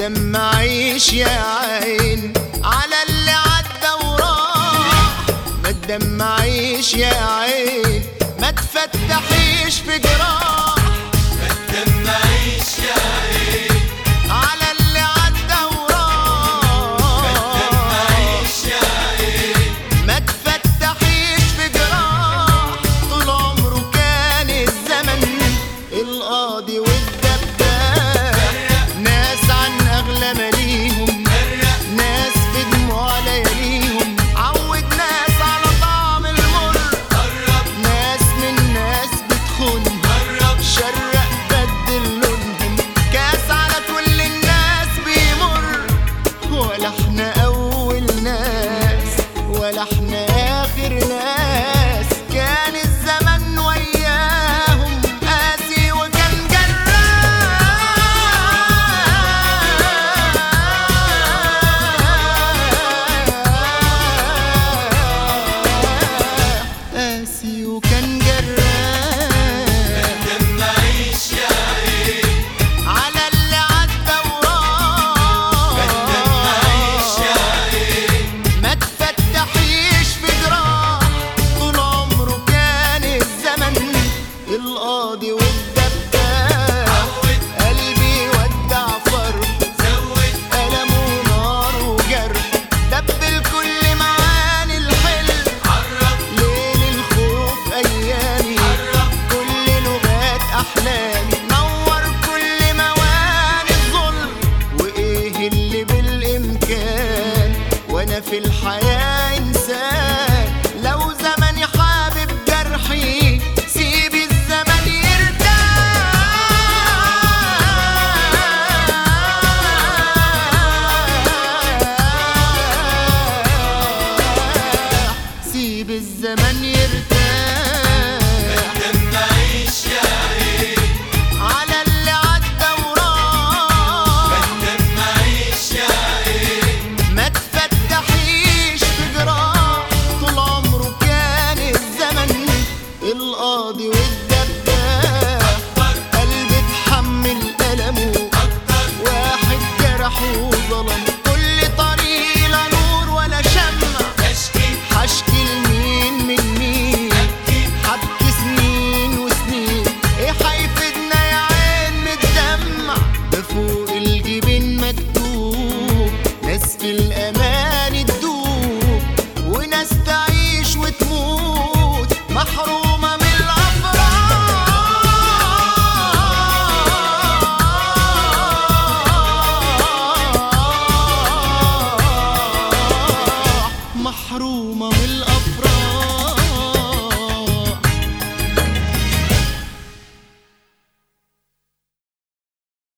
تدمعيش يا عين على اللي عدى وراح ما تدمعيش يا عين ما تفتحيش في جراح تدمعيش يا عين على اللي عدى وراح تدمعيش يا عين ما تفتحيش في جراح طول عمره كان الزمن القاضي والدباب ناس عن اغلى ماليهم ناس في دموع لياليهم عود ناس على طعم المر قرب ناس من ناس بتخون قرب شرق بدل لونهم كاس على كل الناس بيمر ولا احنا اول ناس ولا احنا اخر ناس كان الزمن وياهم قاسي وكان جراح قاسي وكان جراح تدمعيش يا عين على اللي عدى وراح تدمعيش يا عين ما تفتحيش في جراح طول عمره كان الزمن القاضي والدباب عود قلبي ودع فرح زود ألم ونار وجرح دبل كل معاني الحلم عرب ليل الخوف أيامي عرب كل لغات احلامي نور كل مواني الظلم وايه اللي بالامكان وانا في الحياه